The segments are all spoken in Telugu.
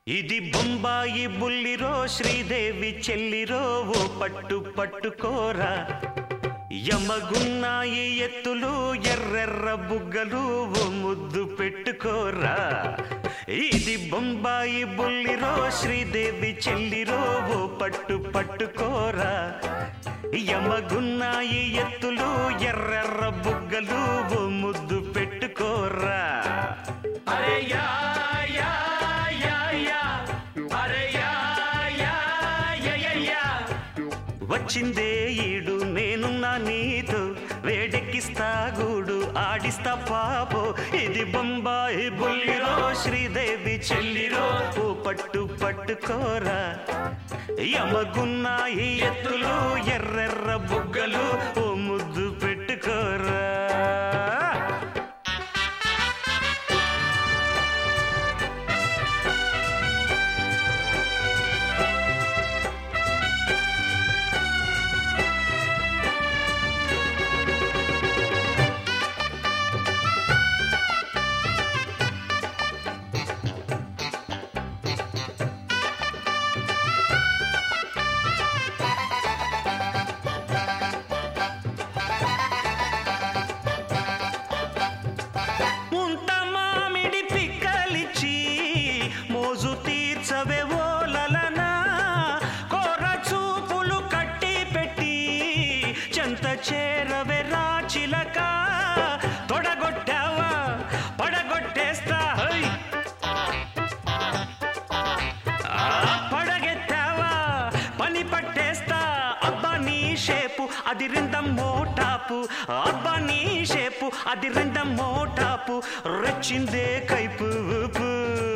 ఇది బొంబాయి బుల్లిరో శ్రీదేవి చెల్లిరో ఓ పట్టు పట్టుకోరా యమగున్నాయి ఎత్తులు ఎర్రెర్ర బుగ్గలు ఓ ముద్దు పెట్టుకోరా ఇది బొంబాయి బుల్లిరో శ్రీదేవి చెల్లిరో ఓ పట్టు పట్టుకోరా యమగున్నాయి ఎత్తులు ఎర్రెర్ర బుగ్గలు ఓ ముద్దు పెట్టుకోరా అరే యా యా యా యా అరే యా యా యా యా యా వచ్చిందే ఈడు నేనున్నా నీతో వేడెక్కిస్తా గూడు ఆడిస్తా పాపో ఇది బొంబాయి బుల్లిరో శ్రీదేవి చెల్లిరో ఓ పట్టు పట్టుకోరా యమగున్నాయి ఎత్తులు ఎర్రెర్ర బుగ్గలు ఓ ముద్దు పెట్టుకోరా ముంత మామిడి పిక్కలిచ్చి మోజు తీర్చవే ఓలలనా కోర చూపులు కట్టి పెట్టి చెంత చేరవే రాచిలక తొడగొట్టావా పడగొట్టేస్తా హై! ఆ, పడగెత్తావా పని పట్టేస్తా అబ్బా నీ షేపు అది రెండం మోటాపు అబ్బా నీ షేపు అది రెండం మోటాపు రెచ్చిందే కైపు ఊపు.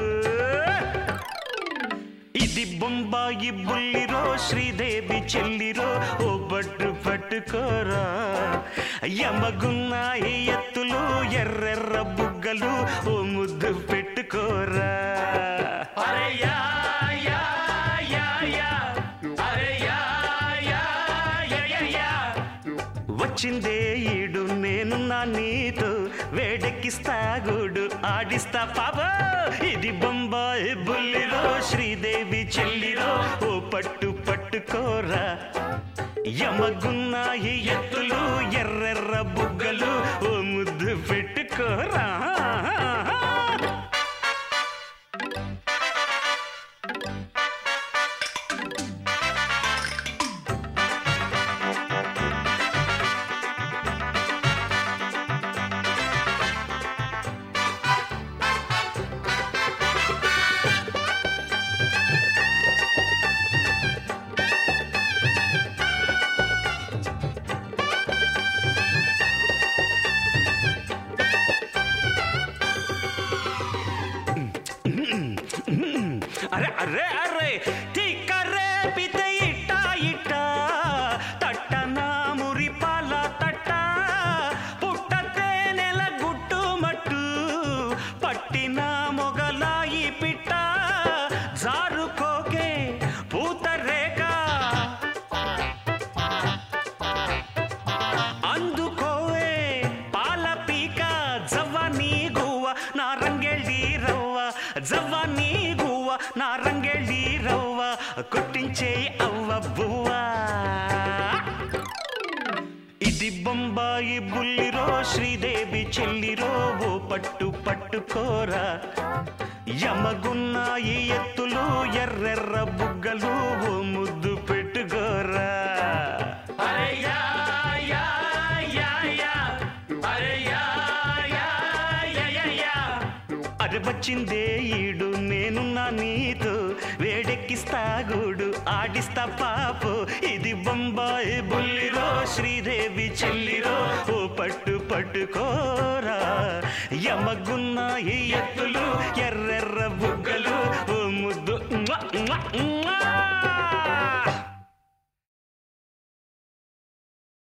ఇది బొంబాయి బుల్లిరో శ్రీదేవి చెల్లిరో ఓ బట్టు పట్టుకోరా యమగున్నాయి ఎత్తులు ఎర్రెర్ర బుగ్గలు ఓ ముద్దు పెట్టుకోరా అరే యా యా యా యా అరే యా యా యా యా యా వచ్చిందే ఈడు నేను నా నీతో వేడెక్కిస్తా గూడు ఆడిస్తా పాపా ఇది బొంబాయి బుల్లిరో శ్రీదేవి చెల్లిరో ఓ పట్టు పట్టుకోరా యమగున్నాయి ఎత్తులు ఎర్రెర్ర బుగ్గలు ఓ ముద్దు పెట్టుకోరా అరే అరే అరే తిక్కరే పితే ఇట్ట ఇట్ట తట్టన మురి పాల తట్ట పుట్టతే నెల గుట్టు మట్టు పట్టిన మొగలాయి పిట్ట జారుకోకే పూత రేఖ అందుకోవే పాల పీక జవ్వని గువ్వ నా రంగెళ్ళి రవ్వ జవ్వని గువ్వ నా రంగెళ్ళి రవ్వ కొట్టించే అవ్వ బువ్వ ఇది బొంబాయి బుల్లిరో శ్రీదేవి చెల్లిరో ఓ పట్టు పట్టుకోరా యమగున్నాయి ఎత్తులు ఎర్రెర్ర బుగ్గలు ఓ ముద్దు పెట్టుకోరా అరే యా యా యా యా అరే యా యా యా యా యా అది వచ్చిందే ఈడు నేను నా నీతో వేడెక్కిస్తా గూడు ఆడిస్తా పాపు ఇది బొంబాయి బుల్లిరో శ్రీదేవి చెల్లిరో ఓ పట్టు పట్టుకోరా యమగున్నాయి ఎత్తులు ఎర్రెర్ర బుగ్గలు ఓ ముద్దు మ్వా, మ్వా, మ్వా.